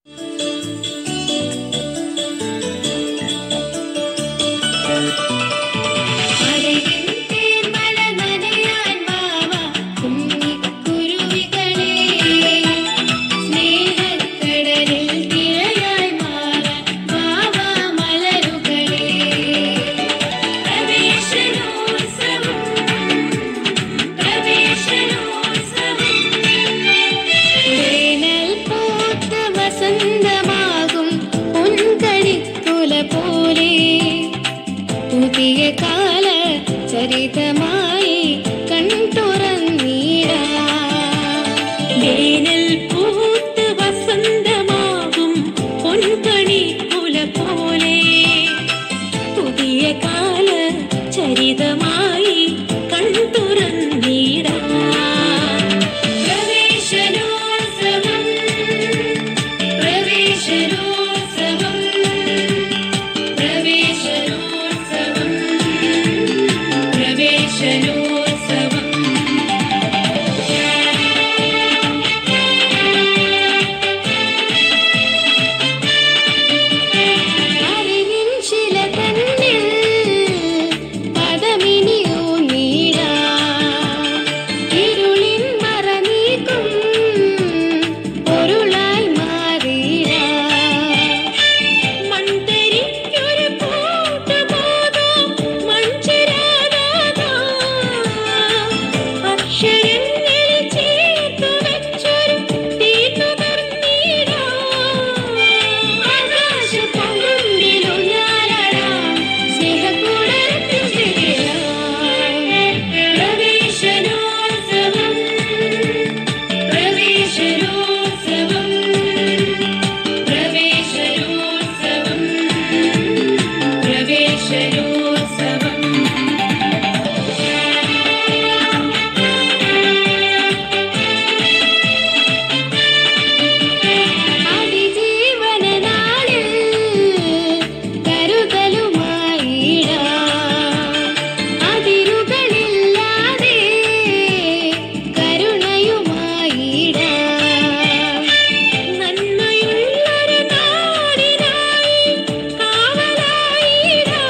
വസന്തമാകും പൊൻകണിക്കുല പോലെ പുതിയ കാല ചരിതമായി കൺതുറന്നീടാ വേനൽ പൂത്ത് വസന്തമാകും പൊൻകണി കുല പോലെ പുതിയ കാല ചരിതമായി കൺതുറന്നീടാ പ്രവേശനോത്സവം പ്രവേശനോത്സവം പ്രവേശനോത്സവം പ്രവേശനോത്സവം അറിവിൻ ശില തന്നിൽ പദമിനിയൂ നീടാ ഇരുളിൻ മറ നീക്കും പൊരുളായി മാറിടാ മൺതരിക്കൊരു കൂട്ടുപോകാം മൺചിരാതാകാം. അക്ഷരങ്ങളിൽ ചേർത്തു വെച്ചൊരു തീർന്നുകർന്നീടാം. ആകാശപ്പൊങ്കുണ്ടിലുഞ്ഞാലാടാം സ്നേഹക്കൂടത്തിൽ ചേരാം. പ്രവേശനോത്സവം പ്രവേശനോത്സവം പ്രവേശനോത്സവം പ്രവേശനോത്സവം അതിജീവന നാളിൽ കരുതലുമായിടാ അതിരുകളില്ലാതെ കരുണയുമായിടാ നന്മയുള്ളൊരു നാടിനായി കാവലായിടാം.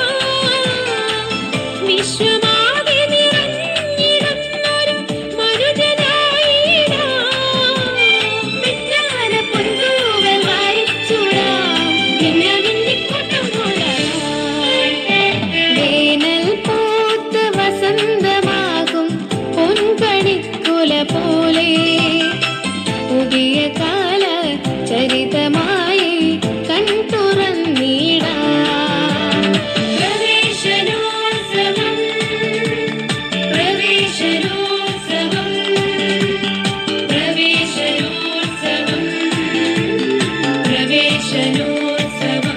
വിശ്വമാകെ നിറഞ്ഞിടുന്നൊരു മനുജനായിടാം. വിജ്ഞാന പൊൻതൂവൽ വാരിച്ചൂടാം ഭിന്നഭിന്നിക്കൂട്ടം കൊള്ളാം വേനൽ പൂത്ത് വസന്തമാകും പൊൻകണിക്കുല പോലെ പുതിയ കാല ചരിതമായി കൺതുറന്നീടാ പ്രവേശനോത്സവം പ്രവേശനോത്സവം പ്രവേശനോത്സവം പ്രവേശനോത്സവം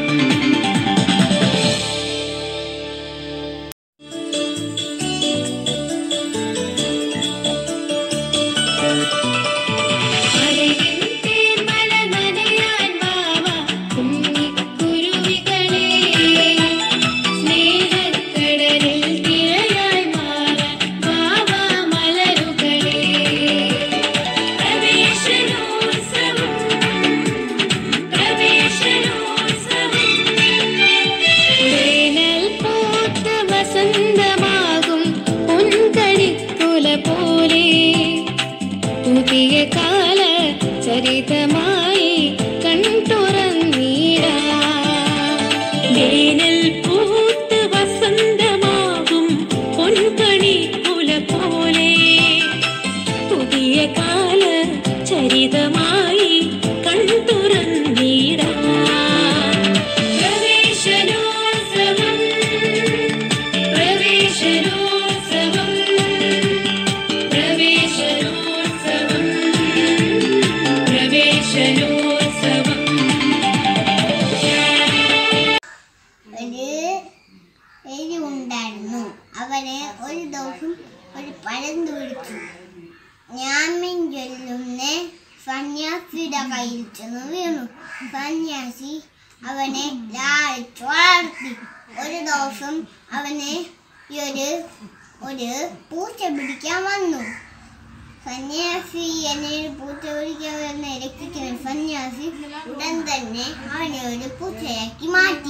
അറിവിൻ തേന്മല നനയാൻ വാവാ കുഞ്ഞിക്കുരുവികളെ സ്നേഹക്കടലിൽ തിരയായി മാറാൻ വാവാ മലരുകളെ പ്രവേശനോത്സവം പ്രവേശനോത്സവം വേനൽ പൂത്ത് വസന്തമാകും പൊൻകണിക്കുല പോലെ പുതിയ കാല ചരിതമായി കൺതുറന്നീടാ വേനൽ പൂത്ത് വസന്തമാകും പൊൻകണി കുല പോലെ പുതിയ കാല ചരിതമായി കൺതുറന്നീടാ പ്രവേശനോത്സവം പ്രവേശനോത്സവം പ്രവേശനോത്സവം പ്രവേശനോത്സവം ഒരു എലി ഉണ്ടായിരുന്നു അവന് ഒരു ദിവസം ഒരു പഴം തുടിച്ചു ഞാമിൻ ചൊല്ലുന്ന സന്യാസിയുടെ കയ്യിൽ ചെന്ന് വീണു സന്യാസി അവനെ ലാളിച്ചു വളർത്തി ഒരു ദിവസം അവന് ഈ ഒരു ഒരു പൂച്ച പിടിക്കാൻ വന്നു സന്യാസി എന്നെ ഒരു പൂച്ച പിടിക്കാൻ രക്ഷിക്കുന്ന സന്യാസി ഉടൻ തന്നെ അവനെ ഒരു പൂച്ചയാക്കി മാറ്റി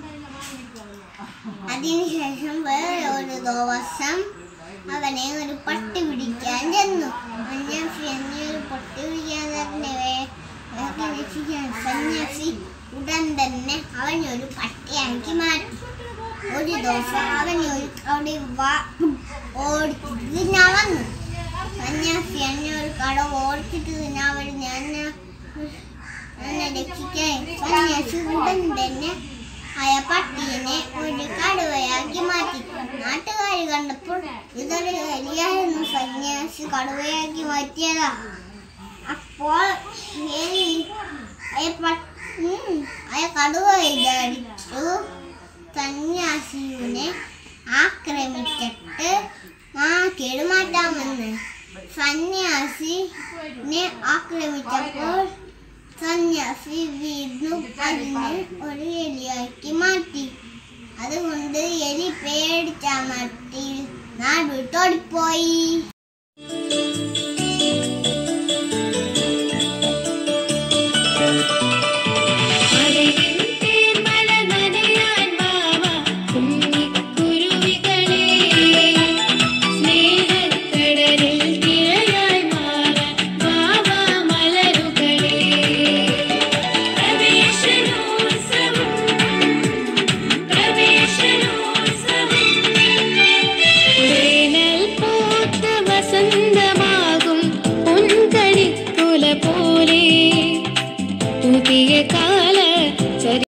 അതിനുശേഷം വേറെ ഒരു ദിവസം അവനെ ഒരു പട്ടി പിടിക്കാൻ ചെന്നു സന്യാസി എന്നെ ഒരു പട്ടി പിടിക്കാൻ തന്നെ വേ- വേഗം രക്ഷിക്കാൻ സന്യാസി ഉടൻ തന്നെ അവനെ ഒരു പട്ടിയാക്കി മാറ്റി ഒരു ദിവസം അവനെ ഒരു അവിടെ ഓടിച്ചിട്ട് തിന്നാൻ വന്നു സന്യാസി എന്നെ ഒരു കട ഓടിച്ചിട്ട് തിന്നാൻ വരും ഞാൻ എന്നെ രക്ഷിക്കാൻ സന്യാസി ഉടൻ തന്നെ അയ പട്ടീനെ ഒരു കടുവയാക്കി മാറ്റി നാട്ടുകാർ കണ്ടപ്പോൾ ഇതൊരു എലിയായിരുന്നു സന്യാസി കടുവയാക്കി മാറ്റിയതാ അപ്പോൾ എലി അയ പ- ഉം, അയ കടുവ വിചാരിച്ചു സന്യാസിനെ ആക്രമിച്ചിട്ട് ആ കേടുമാറ്റാമെന്ന് സന്യാസിനെ ആക്രമിച്ചപ്പോൾ സന്യാസി വീണ്ടും അതിനെ ഒരു എലിയാക്കി മാറ്റി അതുകൊണ്ട് എലി പേടിച്ച മട്ടിൽ നാട് വിട്ടോടിപ്പോയി